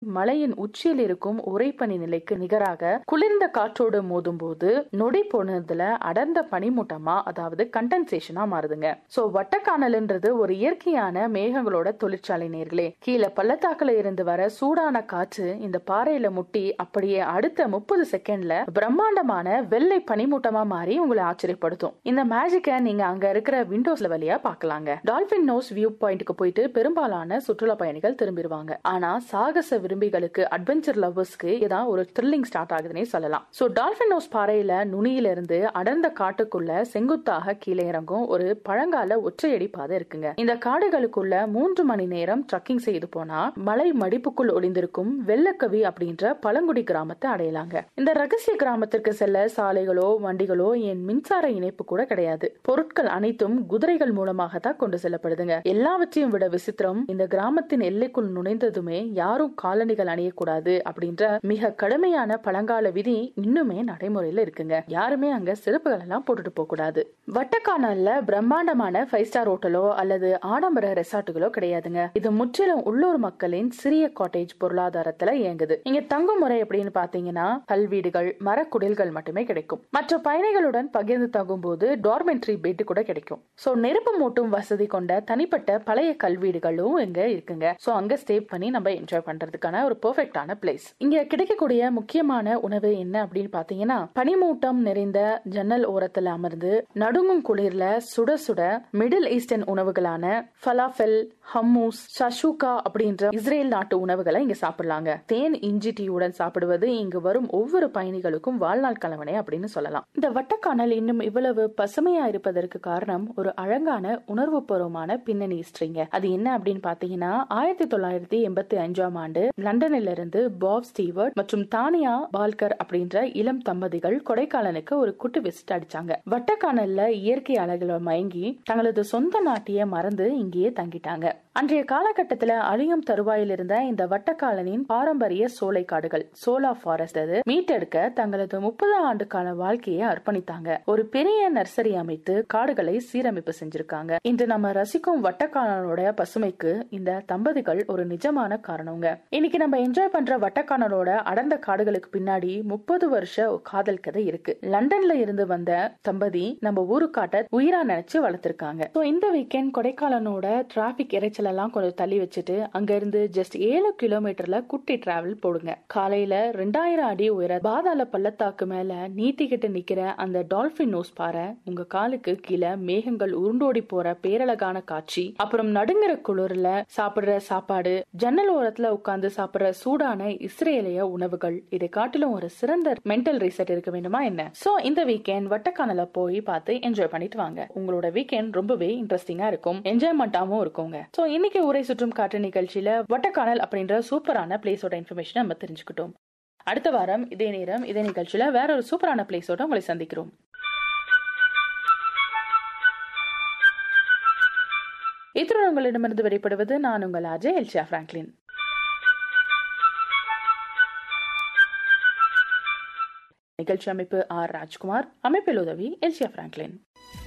மலையின் உச்சியில் இருக்கும் உரைப்பனி நிலைக்கு நிகராக குளிர்ந்த காற்றோடு மோதும் போது நொடி பொழுதுல அடர்ந்த பனிமூட்டமா அதாவது கண்டென்சேஷனா மாறுதுங்க சோ வட்டக்கானல்ன்றது ஒரு இயற்கையான மேகங்களோட தொழிற்சாலை நேர்களே கீழே பள்ளத்தாக்குல இருந்து வர சூடான காற்று இந்த பாறையில முட்டி அப்படியே அடுத்த முப்பது செகண்ட்ல பிரம்மாண்டமான வெள்ளை பனிமூட்டமா மாறி உங்களை ஆச்சரியப்படுத்தும் இந்த மேஜிக்கை நீங்க அங்க இருக்கிற விண்டோஸ்ல வழியா பார்க்கலாங்க டால்பின் நோஸ் வியூ பாயிண்ட்க்கு போயிட்டு பெரும்பாலான சுற்றுலா பயணிகள் திரும்பிடுவாங்க ஆனா சாகச விரும்பிகளுக்கு அட்வென்ச்சர் லவ்வர்ஸ்க்கு இதான் ஒரு த்ரில்லிங் ஸ்டார்ட் ஆகுதுன்னே சொல்லலாம் சோ டால்பின் நோஸ் பாறையில நுனியில இருந்து அடர்ந்த காட்டுக்குள்ள செங்குத்தாக கீழே இறங்கும் ஒரு பழங்கால ஒற்றையடி பாதை இருக்குங்க இந்த காடுகளுக்குள்ள மூன்று மணி நேரம் ட்ரக்கிங் செய்து போனா மலை மடிப்புக்குள் ஒளிந்திருக்கும் வெள்ளக்கவி அப்படின்ற பழங்குடி கிராமத்தை அடையலாங்க இந்த ரகசிய கிராமத்திற்கு செல்ல சாலைகளோ வண்டிகளோ என் மின்சார இணைப்பு கூட கிடையாது பொருட்கள் அனைத்தும் குதிரைகள் மூலமாக தான் கொண்டு செல்லப்படுதுங்க எல்லாவற்றையும் விட விசித்திரம் இந்த கிராமத்தின் எல்லைக்குள் நுழைந்ததுமே யாரும் காலணிகள் அணியக்கூடாது அப்படின்ற மிக கடுமையான பழங்கால விதி இன்னுமே நடைமுறையில இருக்குங்க யாருமே அங்க செருப்புகள் எல்லாம் போட்டுட்டு போக கூடாது வட்டக்கானல்ல பிரம்மாண்டமான ஃபைவ் ஸ்டார் ஹோட்டலோ அல்லது ஆடம்பர ரெசார்ட்டுகளோ கிடையாதுங்க இது முற்றிலும் உள்ளூர் மக்களின் சிறிய காட்டேஜ் பொருளாதாரத்துல இயங்குது இங்க தங்கும் முறை அப்படின்னு பாத்தீங்கன்னா கல்வீடுகள் மரக்குடில்கள் மட்டுமே கிடைக்கும் மற்ற பயணிகளுடன் பகிர்ந்து தங்கும் போது டார்மெண்ட்ரி பெட் கூட கிடைக்கும் சோ நெருப்பு மூட்டும் வசதி கொண்ட தனிப்பட்ட பழைய கல்வீடுகளும் இங்க இருக்குங்க சோ அங்க ஸ்டே பண்ணி நம்ம என்ஜாய் பண்றதுக்கான ஒரு பெர்ஃபெக்டான பிளேஸ் இங்க கிடைக்கக்கூடிய முக்கியமான உணவு என்ன அப்படின்னு பாத்தீங்கன்னா பனிமூட்டம் நிறைந்த ஜன்னல் ஓரத்துல அமர்ந்து நடுங்கும் குளிர்ல சுட சுட மிடில் ஈஸ்டர்ன் உணவுகளான ஃபலாஃபெல் ஹம்மூஸ் ஷஷூகா அப்படின்ற இஸ்ரேல் நாட்டு உணவுகளை இங்க சாப்பிடலாங்க தேன் இஞ்சி டீயுடன் சாப்பிடுவது இங்கு வரும் ஒவ்வொரு பயணிகளுக்கும் வாழ்நாள் கலவனை அப்படின்னு சொல்லலாம் இந்த வட்டக்கானல் இன்னும் இவ்வளவு பசுமையா இருப்பதற்கு காரணம் ஒரு அழகான உணர்வு பூர்வமான பின்னணி ஹிஸ்டரிங்க அது என்ன அப்படின்னு பாத்தீங்கன்னா ஆயிரத்தி தொள்ளாயிரத்தி எண்பத்தி அஞ்சாம் ஆண்டு லண்டனில் இருந்து பாப் ஸ்டீவர்ட் மற்றும் தானியா பால்கர் அப்படின்ற இளம் தம்பதிகள் கொடைக்கானலுக்கு ஒரு குட்டு விசிட் அடிச்சாங்க வட்டக்கானல்ல இயற்கை அழகுல மயங்கி தங்களது சொந்த நாட்டையே மறந்து இங்கேயே தங்கிட்டாங்க அன்றைய காலகட்டத்துல அழியும் தருவாயில் இருந்த இந்த வட்டக்காலனின் பாரம்பரிய சோலை காடுகள் சோலா ஃபாரஸ்ட் அது மீட்டெடுக்க தங்களது முப்பது ஆண்டு கால வாழ்க்கையை அர்ப்பணித்தாங்க ஒரு பெரிய நர்சரி அமைத்து காடுகளை சீரமைப்பு செஞ்சிருக்காங்க இன்று நம்ம ரசிக்கும் வட்டக்கானலோட பசுமைக்கு இந்த தம்பதிகள் ஒரு நிஜமான காரணங்க இன்னைக்கு நம்ம என்ஜாய் பண்ற வட்டக்கானலோட அடர்ந்த காடுகளுக்கு பின்னாடி முப்பது வருஷ காதல் கதை இருக்கு லண்டன்ல இருந்து வந்த தம்பதி நம்ம ஊருக்காட்ட உயிரா நினைச்சு வளர்த்திருக்காங்க So, இந்த வீக்கெண்ட் கொடைக்கானலோட டிராபிக் இறைச்சல் எல்லாம் கொஞ்சம் தள்ளி வச்சுட்டு அங்க இருந்து ஜஸ்ட் ஏழு கிலோமீட்டர்ல குட்டி டிராவல் போடுங்க காலையில ரெண்டாயிரம் அடி உயர பாதாள பள்ளத்தாக்கு மேல நீட்டிக்கிட்டு நிக்கிற அந்த டால்பின் நோஸ் பாறை உங்க காலுக்கு கீழே மேகங்கள் உருண்டோடி போற பேரழகான காட்சி அப்புறம் நடுங்கிற குளிர்ல சாப்பிடுற சாப்பாடு ஜன்னல் ஓரத்துல உட்கார்ந்து சாப்பிடுற சூடான இஸ்ரேலிய உணவுகள் இதை காட்டிலும் ஒரு சிறந்த மென்டல் ரீசெட் இருக்க வேண்டுமா என்ன சோ இந்த வீக்கெண்ட் வட்டக்கானல போய் பார்த்து என்ஜாய் பண்ணிட்டு வாங்க உங்களோட வீக்கெண்ட் ரொம்பவே இன்ட்ரெஸ்டிங்கா இருக்கும் என்ஜாய்மெண்டாவும் இருக்குங்க சோ இன்னைக்கு ஊரை சுற்றும் காற்று நிகழ்ச்சியில வட்டக்கானல் அப்படின்ற சூப்பரான பிளேஸோட இன்ஃபர்மேஷன் நம்ம தெரிஞ்சுக்கிட்டோம் அடுத்த வாரம் இதே நேரம் இதே நிகழ்ச்சியில வேற ஒரு சூப்பரான பிளேஸோட உங்களை சந்திக்கிறோம் இத்துடன் உங்களிடமிருந்து வெளிப்படுவது நான் உங்கள் அஜய் எல்ஷா பிராங்க்லின் நிகழ்ச்சி அமைப்பு ஆர் ராஜ்குமார் அமைப்பில் உதவி எல்ஷியா பிராங்க்லின்